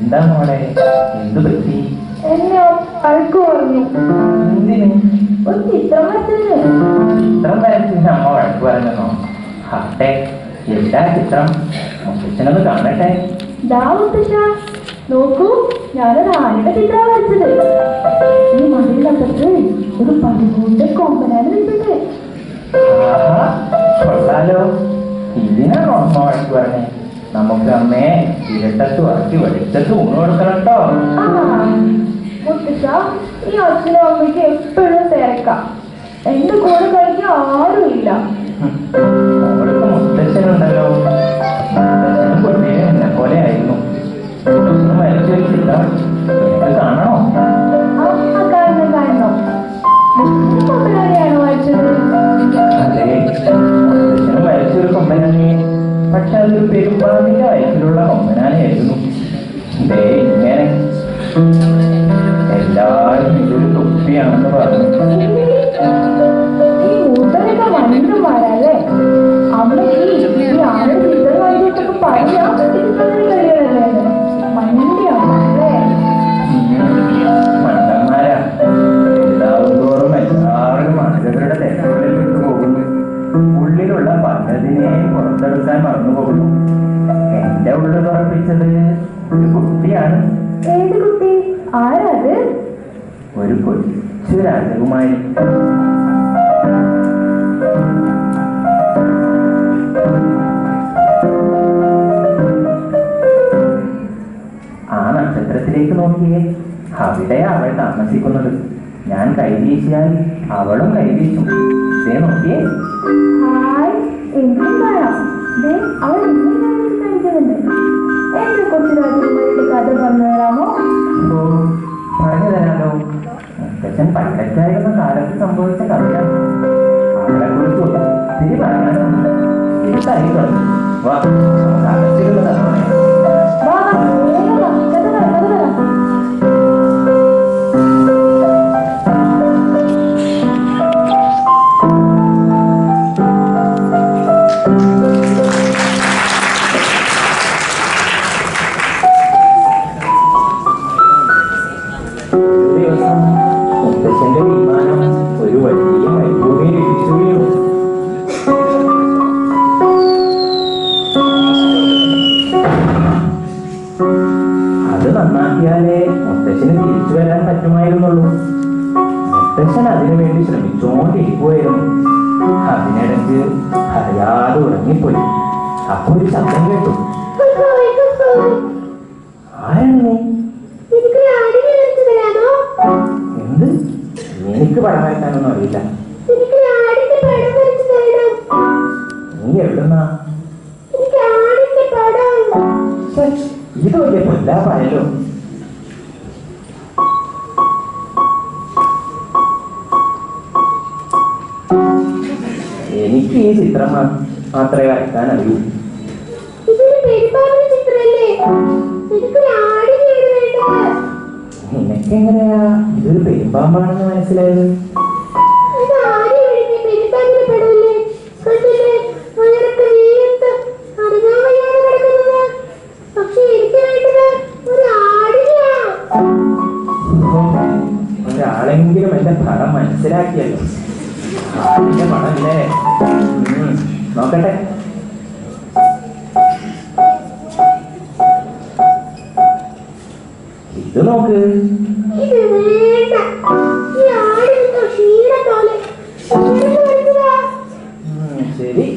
എന്താ മോളെ എന്ത് പറ്റി എന്നെ വഴക്ക് പറഞ്ഞു എന്തിന് ഒരു ചിത്രം വരച്ചതിന് ചിത്രം വരച്ചിട്ട് അമ്മ വഴക്ക് പറഞ്ഞോ അട്ടെ എന്താ ചിത്രം മുത്തച്ഛനൊന്ന് കാണട്ടെ ദാ മുത്തശ്ശ നോക്കൂ ഞാനൊരു ആനയുടെ ചിത്രം വരച്ചത് ഈ മതിലിനകത്ത് ഒരു പതിമൂന്ന് കൊമ്പനാണ് നിൽക്കുന്നത് ആഹാ കൊള്ളാലോ ഇതിനാണോ അമ്മ വഴക്ക് പറഞ്ഞേ നമുക്ക് അമ്മയെ ഇരട്ടത്ത് വറക്കി വെളിച്ചത്ത് ഊണ് കൊടുക്കണം കേട്ടോ ആ മുത്തശ്ശ ഈ അച്ഛനും അമ്മയ്ക്ക് എപ്പോഴും തിരക്കാം എന്റെ കൂടെ കളിക്കാൻ ആരുമില്ല മോൾക്ക് മുത്തച്ഛനുണ്ടല്ലോ മുത്തച്ഛനും കുട്ടിയും എന്നെ പോലെ ആയിരുന്നു മുത്തച്ഛനും വരച്ച ഒരു ചിത്രം എനിക്ക് കാണണോ ആ ആ കാണണം കാണണം മുത്തശ്ശന് കൊമ്പനാനെയാണോ വരച്ചത് അതെ മുത്തച്ഛനും വരച്ചൊരു കൊമ്പനാനെ പക്ഷെ അതൊരു പെരുമ്പാമ്പിന്റെ വയസ്സിലുള്ള കൊമ്പനാനയായിരുന്നു ദേ ഇങ്ങനെ എല്ലാവരും ഇതൊരു തൊപ്പിയാണെന്ന് പറഞ്ഞു ഈ മൂത്തരൊക്കെ വണ്ടിമാരല്ലേ അമ്മയ്ക്ക് ഈ ആരുടെ ചിത്രം വരച്ചിട്ടൊക്കെ പറയാം ചിത്രത്തിന് കഴിയണല്ലേ മണ്ടിയാണ് അല്ലേ മണ്ടന്മാരാ വലുതാവുന്തോറും എല്ലാവരും മനുഷ്യരുടെ തെറ്റുകളിൽ വിട്ടുപോകുന്നു ഉള്ളിലുള്ള പദ്ധതിനെ പുറത്തെടുക്കാൻ മറന്നുപോകുന്നു എന്റെ ഉള്ളിൽ തുറപ്പിച്ചത് ഒരു കുട്ടിയാണ് ഏത് കുട്ടി ആരാ അത് ഒരു കൊച്ചു രാജകുമാരി ആ നക്ഷത്രത്തിലേക്ക് നോക്കിയേ അവിടെയാ അവൾ താമസിക്കുന്നത് ഞാൻ കൈവീശിയാൽ അവളും കൈവീശും ദേ നോക്കിയേ ഹായ് എനിക്കും കാണാം ദേ അവൾ ഇങ്ങനെ കഴിക്കുന്നുണ്ട് എന്റെ കൊച്ചു രാജകുമാരിയുടെ കഥ പറഞ്ഞു തരാമോ ഓ പറഞ്ഞു തരാലോ മുത്തച്ഛൻ പണ്ടൊക്കെയായിരുന്ന കാലത്ത് സംഭവിച്ച കഥയാണ് അവളെ കുറിച്ച് ഒത്തിരി പറയാനുണ്ട് ഇത് കൈ തുറന്നു വാ നമുക്ക് അകത്തിരുന്ന് കഥ പറയാം വാ വാ, വേഗം വാ, കഥ പറ കഥ പറ ഒരു ദിവസം മുത്തച്ഛന്റെ വിമാനം ഒരു വലിയ മരുഭൂമിയിൽ ഇടിച്ചു വീണു അത് നന്നാക്കിയാലേ മുത്തച്ഛന് തിരിച്ചു വരാൻ പറ്റുമായിരുന്നുള്ളൂ മുത്തച്ഛൻ അതിനു വേണ്ടി ശ്രമിച്ചുകൊണ്ടിരിക്കുമായിരുന്നു അതിനിടയ്ക്ക് അറിയാതെ ഉറങ്ങിപ്പോയി അപ്പൊ ഒരു ശബ്ദം കേട്ടു ആരാണ് നീ എനിക്ക് ആടി വരച്ചു തരാമോ എന്ത് എനിക്ക് പടം വരയ്ക്കാനൊന്നും അറിയില്ല എനിക്ക് ആടിന്റെ പടം വരച്ചു തരണം നീ എവിടുന്നാ എനിക്ക് ആടിന്റെ പടം ഛെ, ഇത് വലിയ പൊല്ലാപ്പായല്ലോ എനിക്ക് ഈ ചിത്രം മാ- മാത്രമേ വരയ്ക്കാൻ അറിയൂ ഇതൊരു പെരുമ്പാമ്പിന്റെ ചിത്രമല്ലേ എനിക്കൊരു ആടിനെയാണ് വേണ്ടത് നിനക്കെങ്ങനെയാ ഇതൊരു പെരുമ്പാമ്പാണെന്ന് മനസ്സിലായത് ഇത് ആടി ഒഴുകിയ പെരുമ്പാമ്പിന്റെ പടമല്ലേ കണ്ടില്ലേ വയറൊക്കെ വീർത്ത് അനങ്ങാൻ വയ്യാതെ കിടക്കുന്നത് പക്ഷെ എനിക്ക് വേണ്ടത് ഒരു ആടിനെയാ ഓ, ഒരാളെങ്കിലും എന്റെ പടം മനസ്സിലാക്കിയല്ലോ ആടിന്റെ പടമല്ലേ ഉം, നോക്കട്ടെ ഇത് നോക്ക് ഇത് വേണ്ട ഈ ആടിന് ക്ഷീണം പോലെ ക്ഷീണം വരുന്നതാ ഉം, ശരി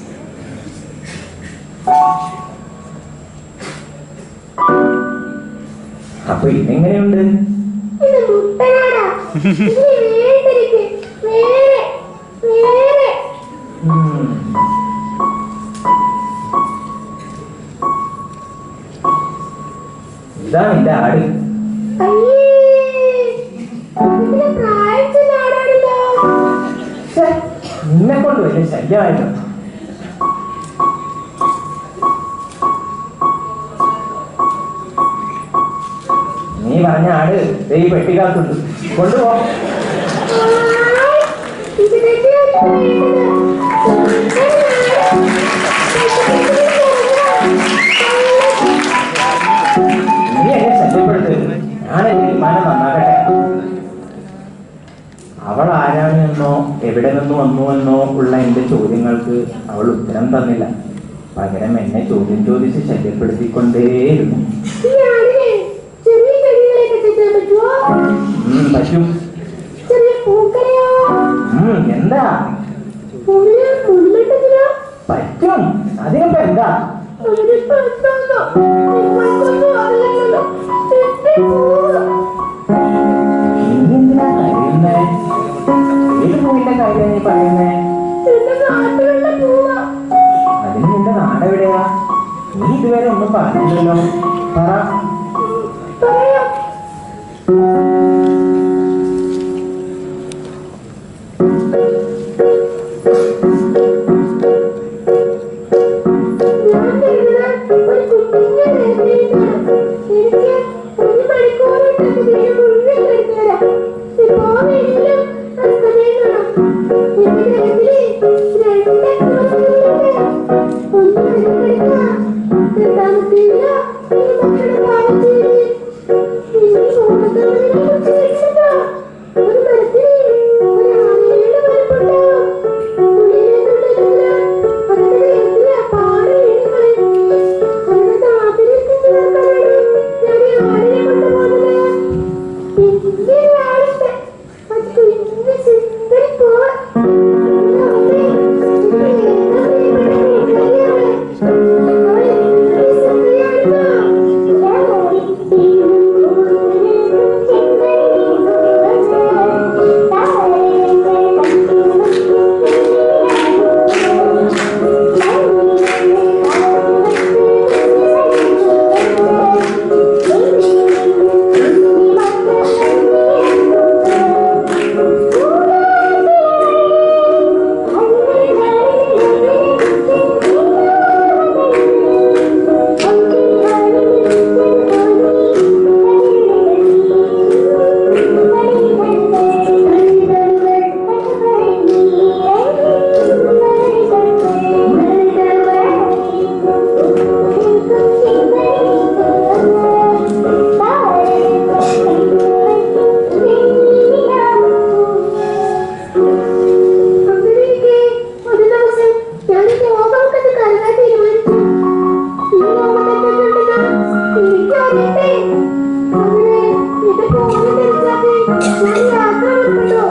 അപ്പൊ ഇതെങ്ങനെയുണ്ട് ഇത് മുട്ടനാടാ ഇത് വേണ്ട എനിക്ക് വേറെ വേറെ ഉം. ഇതാ നിന്റെ ആട് അയ്യേ ഇതിന് പ്രായം ചെന്ന ആടാണല്ലോ ഛെ, നിന്നെ കൊണ്ട് വലിയ ശല്യമായിരുന്നു നീ പറഞ്ഞ ആട് ദേ ഈ പെട്ടിക്കകത്തുണ്ട് കൊണ്ടുപോ ഹായ്, ഇത് തന്നെയാണ് വേണ്ടത്. നീ എവിടെ നിന്ന് വന്നുവെന്നോ ഉള്ള എൻ്റെ ചോദ്യങ്ങൾക്ക് അവൾ ഉത്തരം തന്നില്ല പകരം എന്നെ ചോദ്യം ചോദിച്ച് ശല്യപ്പെടുത്തിക്കൊണ്ടേയിരുന്നു ഈ ആടിനെ ചെറിയ ചെടികളെയൊക്കെ ചെത്താൻ പറ്റുമോ ഉം, പറ്റും ചെറിയ പൂക്കളെയോ ഉം, എന്താ പുല്ല് പുല്ലിട്ടതിനോ പറ്റും അതിനിപ്പോ എന്താ അതിനിപ്പോ എന്താന്നോ നിങ്ങൾക്കൊന്നും അറിയില്ലല്ലോ എന്റെ പൂവ് നീ എന്തിനാ കരയുന്നേ ഏത് പൂവിന്റെ കാര്യം നീ പറയുന്നേ എന്റെ നാട്ടിലുള്ള പൂവാ അതിന് നിന്റെ നാടെവിടെയാ നീ ഇതുവരെ ഒന്നും പറഞ്ഞില്ലല്ലോ പറ പറയാം ഞാൻ വരുന്നത് ഒരു കുഞ്ഞിനെ നേരത്തെയാണ്. എനിക്ക് ഒരു മണിക്കൂറിട്ടൊക്കെ വീട് മുഴുവൻ കഴിച്ചുതരാം. പോവെങ്കിലും അസ്തമയം കാണാം. എന്റെ കയ്യില് രണ്ട് അക്വാറിയമുണ്ട്. ഒന്ന് വെള്ളക്കെടുക്കാ. രണ്ടാമത്തേതില് ഈ മക്കളുടെ പാവച്ചേരി. ഇനി മൂന്നാമത്തെ കുറിച്ച് വെച്ചിട്ടുണ്ടോ? ഒരു മരത്തില് ഒരു ആനയുടെ വലിപ്പമുണ്ടാവും. ഉള്ളിലേക്കുള്ള അതിന്റെ വേഗത്തില് പാട് വീഴുന്നത്. അതിന്റെ താപിലെത്തിച്ച് നോക്കാനാണ് ഞാൻ ഈ ആടിനെ കൊണ്ടുപോകുന്നത്. വലിയൊരു ആടുണ്ട്. അത് കുഞ്ഞു സുന്ദരി പൂവ്. അവളെ എന്റെ ഏക പ്രിയപ്പെട്ട കൂട്ടുകാരിയാണ്. അവൾ എന്തൊരു സുന്ദരിയാണെന്നോ. അങ്ങനെയിരിക്കെ ഒരു ദിവസം ഞാൻ ഈ ലോകമൊക്കെ കറങ്ങാൻ തീരുമാനിച്ചു ഈ ലോകത്തൊക്കെ എനിക്കറിയട്ടെ അങ്ങനെ ഇത് പോകുന്ന മനസ്സിലാക്കി ഞാൻ യാത്ര പുറപ്പെട്ടു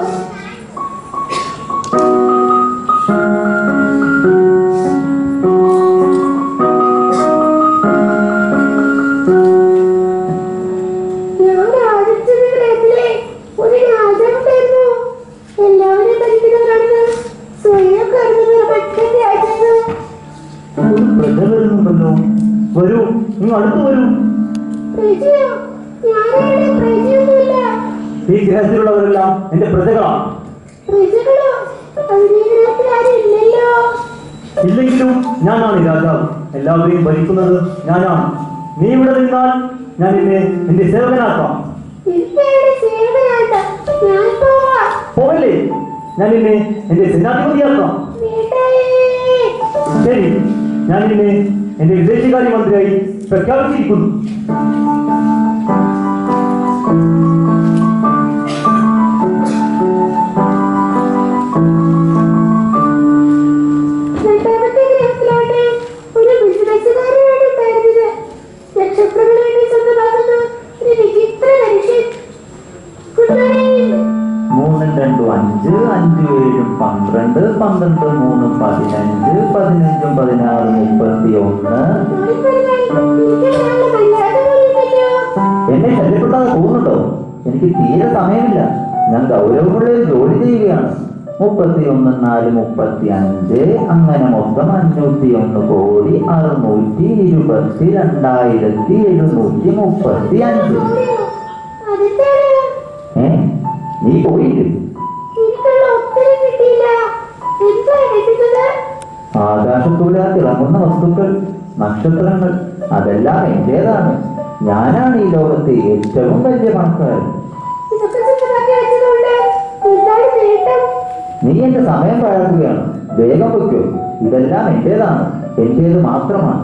ഞാൻ രാജിച്ചത് ഗ്രഹത്തിലെ ഒരു രാജാവുണ്ടായിരുന്നു എല്ലാവരെയും ഭരിക്കുന്നവരാണെന്ന് സ്വയം കരുതുന്ന മറ്റേ രാജ്യത്ത് ഒരു പ്രജ വരുന്നുണ്ടല്ലോ വരൂ നിങ്ങൾ അടുത്ത് വരൂ പ്രജയോ ഞാനാണ് പ്രജയൊന്നുമില്ല ഈ ഗ്രഹത്തിലുള്ളവരെല്ലാം എന്റെ പ്രജകളാണ് പ്രജകളോ അവരുടെ ഗ്രഹത്തിൽ ആരും ഇല്ലല്ലോ ഇല്ലെങ്കിലും ഞാനാണ് രാജാവ് എല്ലാവരെയും ഭരിക്കുന്നത് ഞാനാണ് നീ ഇവിടെ നിന്നാൽ ഞാൻ നിന്നെ എന്റെ സേവകനാക്കാം ഇപ്പയുടെ സേവനാട്ട ഞാൻ പോവാ പോവല്ലേ ഞാൻ നിന്നെ എന്റെ സേനാധിപതിയാക്കാം വേണ്ടായേ ശരി ഞാൻ നിന്നെ എന്റെ വിദേശകാര്യ മന്ത്രിയായി പ്രഖ്യാപിച്ചിരിക്കുന്നു രണ്ടാമത്തെ ഗ്രഹത്തിലാട്ടെ ഒരു ബിസിനസ്സുകാരനാണ് ഉണ്ടായിരുന്നത് നക്ഷത്രങ്ങളെ വേണ്ടി സ്വന്തമാക്കുന്ന ഒരു വിചിത്ര മനുഷ്യൻ ഗുഡ് മോർണിംഗ് മൂന്നും രണ്ടും അഞ്ച് അഞ്ച് ഏഴും പന്ത്രണ്ട് പന്ത്രണ്ട് മൂന്നും പതിനഞ്ച് പതിനഞ്ചും പതിനാറ് മുപ്പത്തി ഒന്ന് എന്നെ ശല്യപ്പെട്ടാതെ പോകുന്നുണ്ടോ എനിക്ക് തീരെ സമയമില്ല ഞാൻ ഗൗരവമുള്ള ഒരു ജോലി ചെയ്യുകയാണ് മുപ്പത്തി ഒന്ന് നാല് മുപ്പത്തി അഞ്ച് അങ്ങനെ മൊത്തം അഞ്ഞൂറ്റി ഒന്ന് കോടി അറുന്നൂറ്റി ഇരുപത്തി രണ്ടായിരത്തി എഴുന്നൂറ്റി മുപ്പത്തി അഞ്ച് ഏ നീ പോയില്ലേ ആകാശത്തൂടെ ആ തിളങ്ങുന്ന വസ്തുക്കൾ നക്ഷത്രങ്ങൾ അതെല്ലാം എന്റേതാണ് ഞാനാണ് ഈ ലോകത്തെ ഏറ്റവും വലിയ പണക്കാരൻ നീ എന്റെ സമയം പാഴാക്കുകയാണ് വേഗം വയ്ക്കോ ഇതെല്ലാം എന്റേതാണ് എന്റേത് മാത്രമാണ്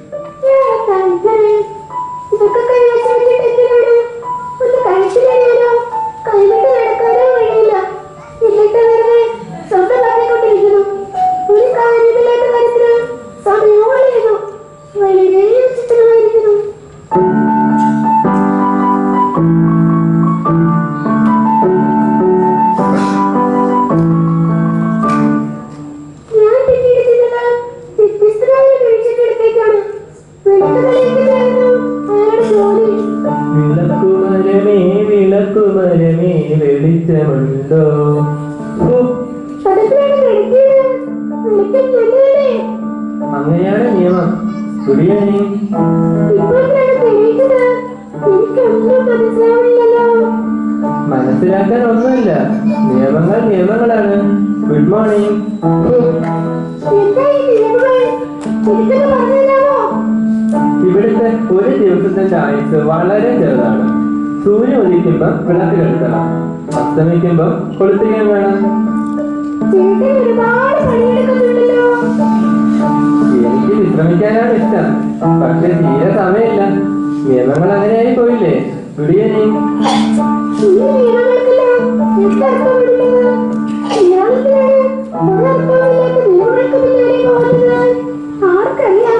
ഇതൊക്കെ കൈവശം വെച്ചിട്ട് എന്തിനാണ് ഒന്ന് കഴിച്ചു കഴിയാനോ കൈവിട്ട് നടക്കാനോ കഴിയില്ല എന്നിട്ട് വെറുതെ വളരെ വിചിത്രമായിരിക്കുന്നു ഞാൻ പിന്നീട് വ്യത്യസ്തരായ വീഴ്ചയ്ക്കടുത്തേക്കാണ് വെളുത്തുകളിലേക്കായിരുന്നു അയാളുടെ ജോലി വിളക്കുമരമേ വിളക്കുമരമേ വെളിച്ചമുണ്ടോ ഓ, പടത്തിലാണ് വെളുക്കിയത് വെളുക്കം നല്ലതല്ലേ അങ്ങനെയാണ് നിയമം കുടിയാനി ഇപ്പോഴാണ് തെളിയിച്ചത് എനിക്കൊന്നും മനസ്സിലാവില്ലല്ലോ മനസ്സിലാക്കാൻ ഒന്നുമില്ല നിയമങ്ങൾ നിയമങ്ങളാണ് ഗുഡ് മോർണിംഗ് എന്താ ഈ നിയമങ്ങൾ എനിക്കൊന്ന് പറഞ്ഞുതരാമോ ഇവിടുത്തെ ഒരു ദിവസത്തിന്റെ ആയുസ് വളരെ ചെറുതാണ് സൂര്യൻ ഉദിക്കുമ്പം വിളക്ക് കെടുത്തണം അസ്തമിക്കുമ്പം കൊളുത്തിക്കാൻ വേണം ചേട്ടൻ ഒരുപാട് പണിയെടുക്കുന്നുണ്ടല്ലോ എനിക്ക് വിശ്രമിക്കാനാണ് ഇഷ്ടം പക്ഷെ തീരെ സമയമില്ല നിയമങ്ങൾ അങ്ങനെയായി പോയില്ലേ കുടിയനി ഈ നിയമങ്ങൾക്കെല്ലാം എന്തർത്ഥമുള്ളത് ഇയാളെന്തിനാണ് ഒരർത്ഥവുമില്ലാത്ത നിയമങ്ങൾക്ക് പിന്നാലെ പോകുന്നത് ആർക്കറിയാം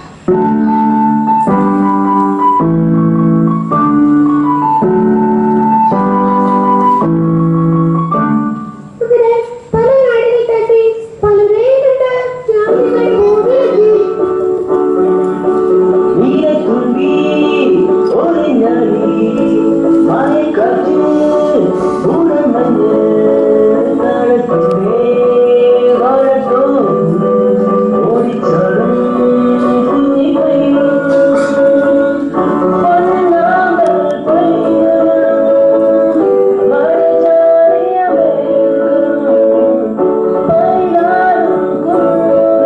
ഇങ്ങനെ പല നാടുകളിൽ തട്ടി പലരെയും കണ്ട് ഞാൻ നിങ്ങളുടെ ഭൂമിയിലെത്തി നീലക്കുരുവി ഒളിഞ്ഞാടി മയക്കാറ്റ് ഉണമഞ്ഞ് താഴത്തേ വാഴത്തോ ഓടിച്ചാടും കുഞ്ഞിക്കൈകൾ പൊന്നാമ്പൽ പൊയ്യണം മഴചാറിയ മേഘം പൈനാടും കുന്നുകൾ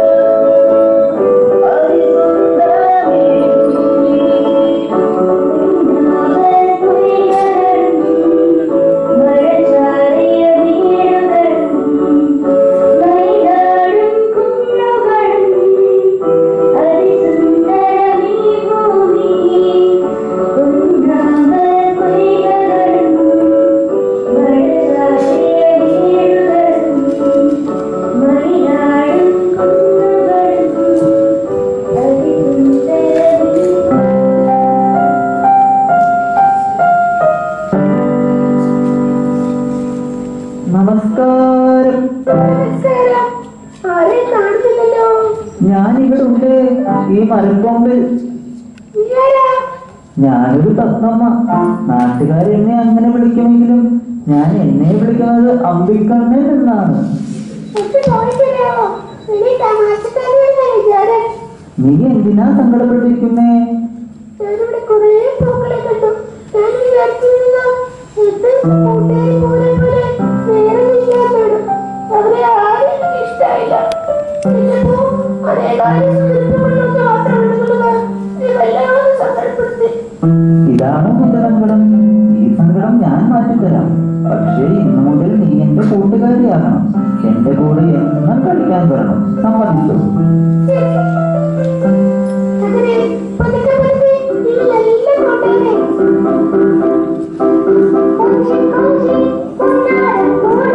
നമസ്കാരം നമസ്കാരം ആരെയും കാണുന്നില്ലല്ലോ ഞാനിവിടെ ഉണ്ട് ഈ മരക്കൊമ്പിൽ ഇയാരാ ഞാനൊരു തത്തമ്മ നാട്ടുകാർ എന്നെ അങ്ങനെ വിളിക്കുമെങ്കിലും ഞാൻ എന്നെ വിളിക്കുന്നത് അമ്പിക്കണ്ണൻ എന്നാണ് എനിക്ക് തോന്നിക്കല്ലോ ഇനി തമാശക്കാരിയെന്ന വിചാരം നീ എന്തിനാ സങ്കടപ്പെട്ടിരിക്കുന്നേ ഞാനിവിടെ കുറേ പൂക്കളെ കണ്ടു ഞാൻ വിചാരിച്ചിരുന്നു ഇത് കൂട്ടുകാരി പോലെ പോലെ വേറെ ഇല്ലാന്നാണ് അവരെ ആരും എനിക്ക് ഇഷ്ടമായില്ല എന്നിട്ടോ അതേകാലം സുഹൃത്തുക്കളൊക്കെ മാത്രമാണെന്നുള്ളത് എന്നെ വല്ലാതെ സങ്കടപ്പെടുത്തി ഇതാണോ നിന്റെ സങ്കടം ഈ സങ്കടം ഞാൻ മാറ്റിത്തരാം പക്ഷേ ഇന്നു മുതൽ നീ എന്റെ കൂട്ടുകാരിയാകണം എന്റെ കൂടെ എന്നും കളിക്കാൻ വരണം സമ്മതിച്ചു അങ്ങനെ പതുക്കെ പതുക്കെ നിങ്ങൾ എല്ലാം കൊണ്ടുവന്നേ കൊഞ്ചി കൊഞ്ചി പൊന്നാരം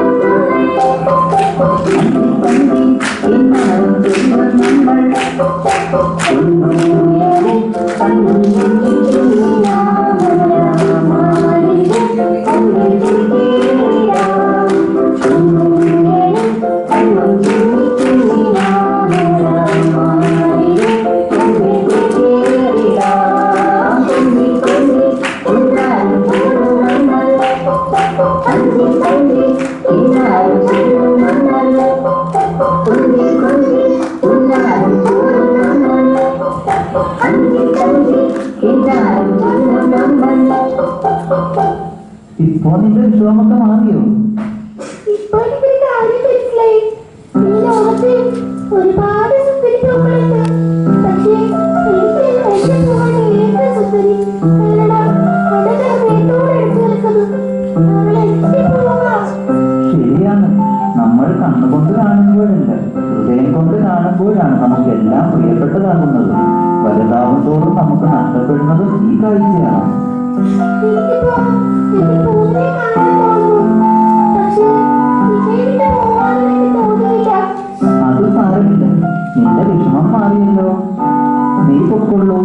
ഇപ്പോ നിന്റെ വിഷമമൊക്കെ മാറിയോ ഇപ്പോൾ എനിക്കൊരു കാര്യം മനസ്സിലായി ഈ ലോകത്ത് ഒരുപാട് സുന്ദരി പൂക്കളുണ്ട് പക്ഷേ എനിക്ക് എന്റെ പൂവാണ് ഏറ്റവും സുന്ദരി കാരണം അവളുടെ ഹൃദയത്തോട് അടുത്ത് നിൽക്കുന്നു അവൾ എന്റെ പൂവാ ശരിയാണ് നമ്മൾ കണ്ണുകൊണ്ട് കാണുമ്പോഴല്ല ഹൃദയം കൊണ്ട് കാണുമ്പോഴാണ് നമുക്ക് എല്ലാം പ്രിയപ്പെട്ടതാകുന്നത് വലുതാവും തോറും നമുക്ക് നഷ്ടപ്പെടുന്നതും ഈ കാഴ്ചയാണ് എനിക്കിപ്പോ എന്റെ പൂവിനെ കാണാൻ തോന്നുന്നു പക്ഷേ ഇവയുടെ പൂവാണെന്ന് എനിക്ക് തോന്നുന്നില്ല അത് സാരമില്ല നിന്റെ വിഷമം മാറിയല്ലോ നീ പൊക്കൊള്ളൂ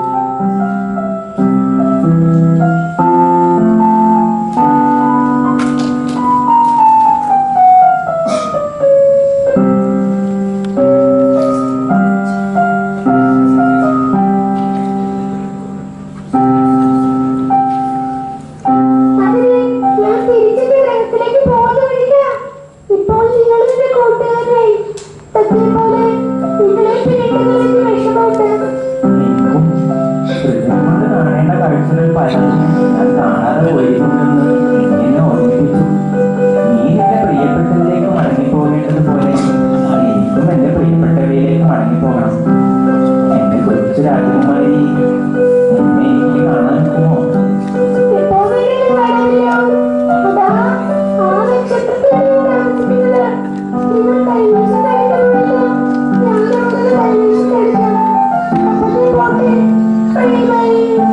അതിനെ ഞാൻ തിരിച്ചു ഗ്രഹത്തിലേക്ക് പോകുന്ന വഴിയാ ഇപ്പോൾ നിങ്ങൾ എന്റെ കൂട്ടുകാരായി സത്യം പോലെ നിങ്ങളെ പിരിക്കുന്നതിന് വിഷമമുണ്ട് എനിക്കും ഹൃദയം കൊണ്ട് കാണേണ്ട കാഴ്ചകൾ പലതും ഞാൻ കാണാതെ പോയിട്ടുണ്ടെന്ന് എന്നെ ഓർമ്മിപ്പിച്ചു നീ നിന്റെ പ്രിയപ്പെട്ടതിലേക്ക് മടങ്ങിപ്പോകേണ്ടതുപോലെ എനിക്കും എന്റെ പ്രിയപ്പെട്ടവയിലേക്ക് മടങ്ങിപ്പോകണം എന്റെ കൊച്ചു രാജകുമാരി എന്നെ എനിക്ക് കാണാൻ നിൽക്കുമോ ഇപ്പോൾ വേണമെങ്കിലും കാണാമല്ലോ അതാ ആ നക്ഷത്രത്തിലാണ് താമസിക്കുന്നത് നിങ്ങൾ കൈവശം കഴിക്കണമല്ലോ ഞാൻ അവിടെ കൈവശം കഴിക്കാം അപ്പത്തേ പോട്ടെ ബൈ ബൈ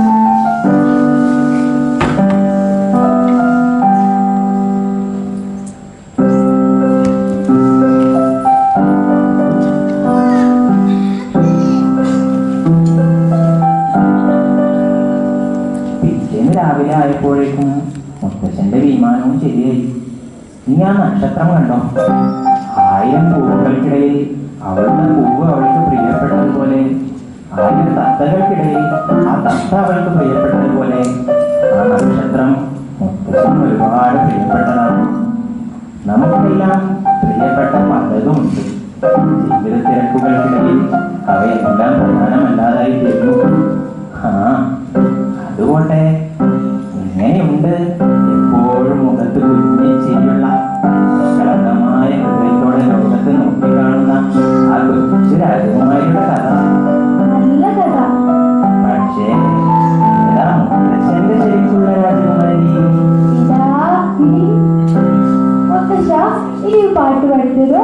പിറ്റേന്ന് രാവിലെ ആയപ്പോഴേക്കും മുത്തച്ഛന്റെ വിമാനവും ശരിയായി നീ ആ നക്ഷത്രം കണ്ടോ ആയിരം പൂവുകൾക്കിടയിൽ അവളുടെ പൂവ് അവൾക്ക് പ്രിയപ്പെട്ടതുപോലെ ആയിരം തത്തകൾക്കിടയിൽ ആ തത്ത അവൾക്ക് പ്രിയപ്പെട്ടതുപോലെ ആ നക്ഷത്രം മുത്തച്ഛൻ ഒരുപാട് പ്രിയപ്പെട്ടതാണ് നമുക്കെല്ലാം പ്രിയപ്പെട്ട പലതുമുണ്ട് ജീവിത തിരക്കുകൾക്കിടയിൽ അവയെല്ലാം പ്രധാനമല്ലാതായി തീർന്നു ആ അതുകൊണ്ടേ എങ്ങനെയുണ്ട് എപ്പോഴും മുഖത്ത് കുഞ്ഞി ചിരിയുള്ള കളങ്കമായ ഹൃദയത്തോടെ ലോകത്ത് നോക്കിക്കാണുന്ന ആ കൊച്ചു രാജകുമാരിയുടെ കഥ നല്ല കഥ പക്ഷേ ഏതാ മുത്തച്ഛന്റെ ശരിക്കുള്ള രാജകുമാരി ഇതാ ഇനി മുത്തശ്ശ ഇനി ഒരു പാട്ട് പഠിച്ചതോ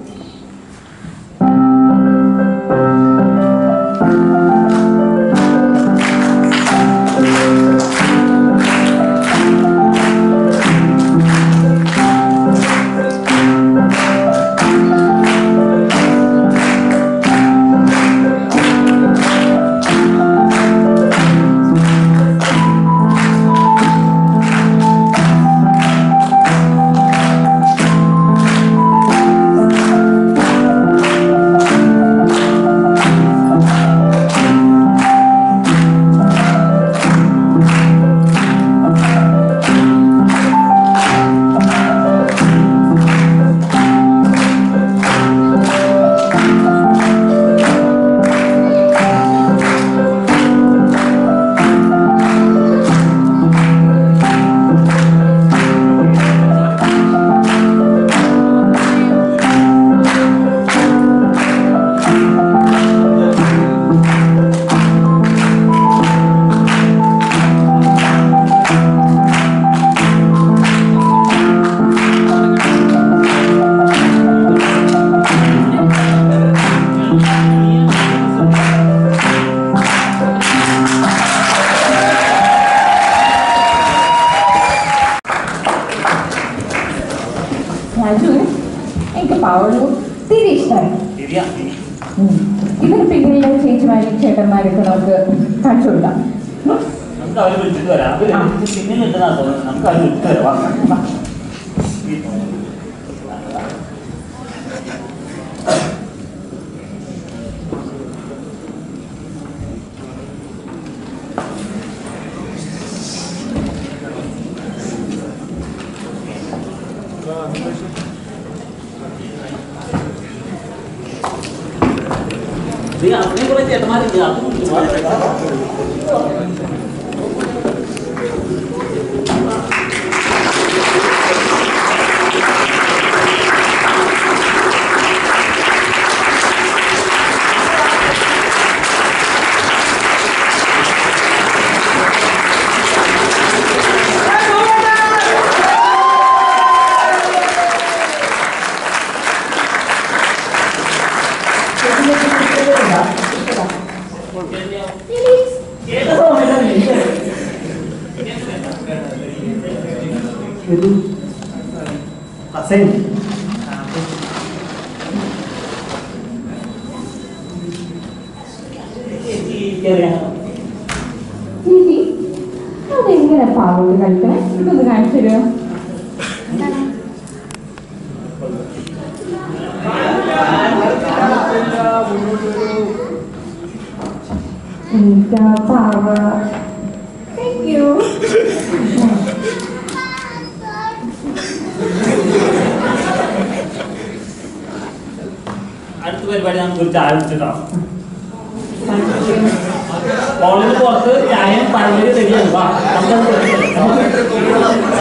രാജു എനിക്ക് പാവളു ഒത്തിരി ഇഷ്ടമായി ഇതിന് പിന്നിലെ ചേച്ചിമാരും ചേട്ടന്മാരൊക്കെ നമുക്ക് കാണിച്ചു കൊടുക്കാം ഉം. നമുക്ക് അവരെ വിളിച്ചിട്ട് വരാം അവര് പിന്നെ നിൽക്കുന്ന തോന്നുന്നു നമുക്ക് അവരെ വിളിച്ചിട്ട് വരാം വാ. വാ. ഇത് അവിടെ കുറെ ചേട്ടന്മാരുണ്ട് അതും ഹസൻ ചേച്ചി എനിക്കറിയാം ചേച്ചി അതെങ്ങനെ പാവോട്ട് കളിക്കണേ ഇതൊന്ന് കാണിച്ചു തരുമോ എനിക്കാ പാവ താങ്ക് യു അടുത്ത പരിപാടി നമുക്ക് ഒരു ചായ കുടിച്ചിട്ടോ കോളേജിൽ പുറത്ത് ചായയും പഴമൊരു റെഡിയാണ് വാ നമുക്കത് കുടിക്കാം.